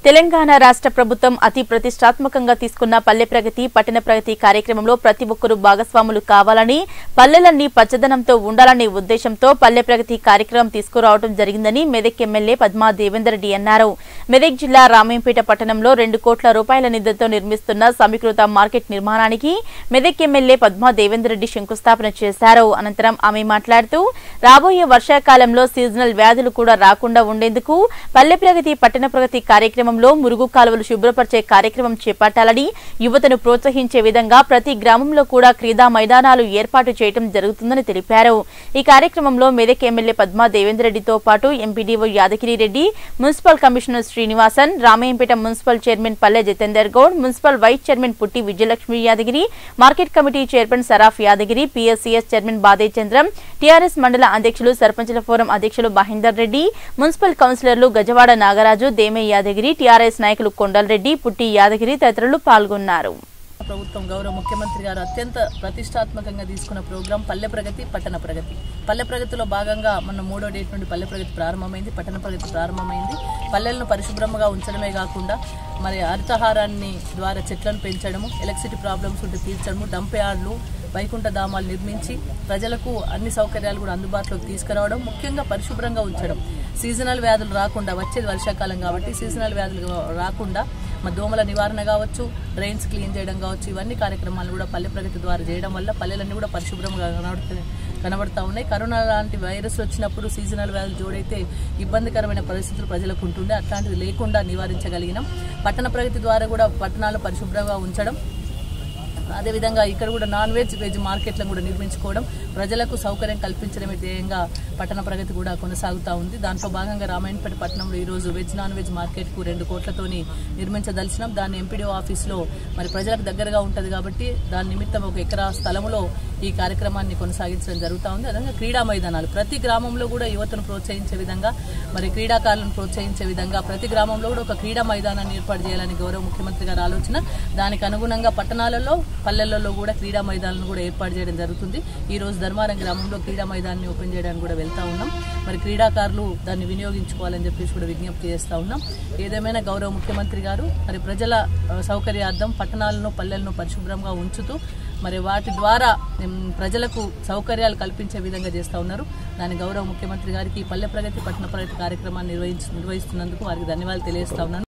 తెలంగాణ రాష్ట్ర ప్రభుత్వం అతి ప్రతిష్టాత్మకంగా తీసుకున్న పల్లె ప్రగతి పట్టణ ప్రగతి కార్యక్రమంలో ప్రతి ఒక్కరూ భాగస్వాములు కావాలని పల్లెలన్నీ పచ్చదనంతో ఉండాలనే ఉద్దేశంతో పల్లె ప్రగతి కార్యక్రమం తీసుకురావడం జరిగిందని మెదక్ ఎమ్మెల్యే పద్మా దేవేందర్ రెడ్డి అన్నారు మెదక్ జిల్లా రామేంపేట పట్టణంలో రెండు కోట్ల రూపాయల నిధులతో నిర్మిస్తున్న సమీకృత మార్కెట్ నిర్మాణానికి మెదక్ ఎమ్మెల్యే పద్మా దేవేందర్ రెడ్డి శంకుస్థాపన చేశారు అనంతరం ఆమె మాట్లాడుతూ రాబోయే వర్షాకాలంలో సీజనల్ వ్యాధులు కూడా రాకుండా ఉండేందుకు పల్లె ప్రగతి పట్టణ ప్రగతి కార్యక్రమంలో మురుగు కాలువలు శుభ్రపరిచే కార్యక్రమం చేపట్టాలని యువతను ప్రోత్సహించే విధంగా ప్రతి గ్రామంలో కూడా క్రీడా మైదానాలు ఏర్పాటు చేయడం జరుగుతుందని తెలిపారు ఈ కార్యక్రమంలో మెదక్ ఎమ్మెల్యే పద్మా దేవేందర్ రెడ్డితో పాటు MPDO Yadagiri Reddy municipal commissioner Srinivasan Ramayampet municipal chairman Palle Jitender Goud municipal vice chairman Putti Vijayalakshmi Yadagiri market committee chairman Saraf Yadagiri PSCS chairman Bade Chandram TRS మండల అధ్యక్షులు సర్పంచుల ఫోరం అధ్యక్షులు మహేందర్ రెడ్డి మున్సిపల్ కౌన్సిలర్లు గజవాడ నాగరాజు దేమే యాదగిరి టీఆర్ఎస్ నాయకులు కొండలరెడ్డి పుట్టి యాదగిరి తదితరులు పాల్గొన్నారు ప్రభుత్వం గౌరవ ముఖ్యమంత్రి గారు అత్యంత ప్రతిష్టాత్మకంగా తీసుకున్న ప్రోగ్రాం పల్లె ప్రగతి పట్టణ ప్రగతి పల్లె ప్రగతిలో భాగంగా మన మూడో డేట్ నుండి పల్లె ప్రగతి ప్రారంభమైంది పట్టణ ప్రగతి ప్రారంభమైంది పల్లెలను పరిశుభ్రంగా ఉంచడమే కాకుండా మరి హరితహారాన్ని ద్వారా చెట్లను పెంచడము ఎలక్ట్రిసిటీ ప్రాబ్లమ్స్ ఉంటే తీర్చడము డంప్ యార్డ్లు వైకుంఠ ధామాలు నిర్మించి ప్రజలకు అన్ని సౌకర్యాలు కూడా అందుబాటులోకి తీసుకురావడం ముఖ్యంగా పరిశుభ్రంగా ఉంచడం సీజనల్ వ్యాధులు రాకుండా వచ్చేది వర్షాకాలం కాబట్టి సీజనల్ వ్యాధులు రాకుండా మా దోమల నివారణ కావచ్చు డ్రైన్స్ క్లీన్ చేయడం కావచ్చు ఇవన్నీ కార్యక్రమాలు కూడా పల్లె ప్రగతి ద్వారా చేయడం వల్ల పల్లెలన్నీ కూడా పరిశుభ్రంగా కనబడుతున్నాయి కనబడతా ఉన్నాయి కరోనా లాంటి వైరస్ వచ్చినప్పుడు సీజనల్ వ్యాధులు జోడైతే ఇబ్బందికరమైన పరిస్థితులు ప్రజలకు ఉంటుండే అట్లాంటిది లేకుండా నివారించగలిగినాం పట్టణ ప్రగతి ద్వారా కూడా పట్టణాలు పరిశుభ్రంగా ఉంచడం అదేవిధంగా ఇక్కడ కూడా నాన్ వెజ్ వెజ్ మార్కెట్లను కూడా నిర్మించుకోవడం ప్రజలకు సౌకర్యం కల్పించడమే ధ్యేయంగా పట్టణ ప్రగతి కూడా కొనసాగుతూ ఉంది దాంట్లో భాగంగా రామాయణపేట పట్టణంలో ఈరోజు వెజ్ నాన్ వెజ్ మార్కెట్కు రెండు కోట్లతోని నిర్మించదలిచినాం దాన్ని ఎంపీడీఓ ఆఫీస్లో మరి ప్రజలకు దగ్గరగా ఉంటుంది కాబట్టి దాని నిమిత్తం ఒక ఎకరా స్థలంలో ఈ కార్యక్రమాన్ని కొనసాగించడం జరుగుతూ ఉంది అదేవిధంగా క్రీడా మైదానాలు ప్రతి గ్రామంలో కూడా యువతను ప్రోత్సహించే విధంగా మరి క్రీడాకారులను ప్రోత్సహించే విధంగా ప్రతి గ్రామంలో కూడా ఒక క్రీడా మైదానాన్ని ఏర్పాటు చేయాలని గౌరవ ముఖ్యమంత్రి గారి ఆలోచన దానికి అనుగుణంగా పట్టణాలలో పల్లెలలో కూడా క్రీడా మైదానాలను కూడా ఏర్పాటు చేయడం జరుగుతుంది ఈ రోజు ధర్మారం గ్రామంలో క్రీడా మైదానాన్ని ఓపెన్ చేయడానికి కూడా వెళ్తా ఉన్నాం మరి క్రీడాకారులు దాన్ని వినియోగించుకోవాలని చెప్పేసి కూడా విజ్ఞప్తి చేస్తా ఉన్నాం ఏదేమైనా గౌరవ ముఖ్యమంత్రి గారు మరి ప్రజల ఆ, సౌకర్యార్థం పట్టణాలను పల్లెలను పరిశుభ్రంగా ఉంచుతూ మరి వాటి ద్వారా ఉమ్, ప్రజలకు సౌకర్యాలు కల్పించే విధంగా చేస్తూ ఉన్నారు దాని గౌరవ ముఖ్యమంత్రి గారికి ఈ పల్లె ప్రగతి పట్టణ ప్రగతి కార్యక్రమాన్ని నిర్వహించు నిర్వహిస్తున్నందుకు వారికి ధన్యవాదాలు తెలియజేస్తా ఉన్నాను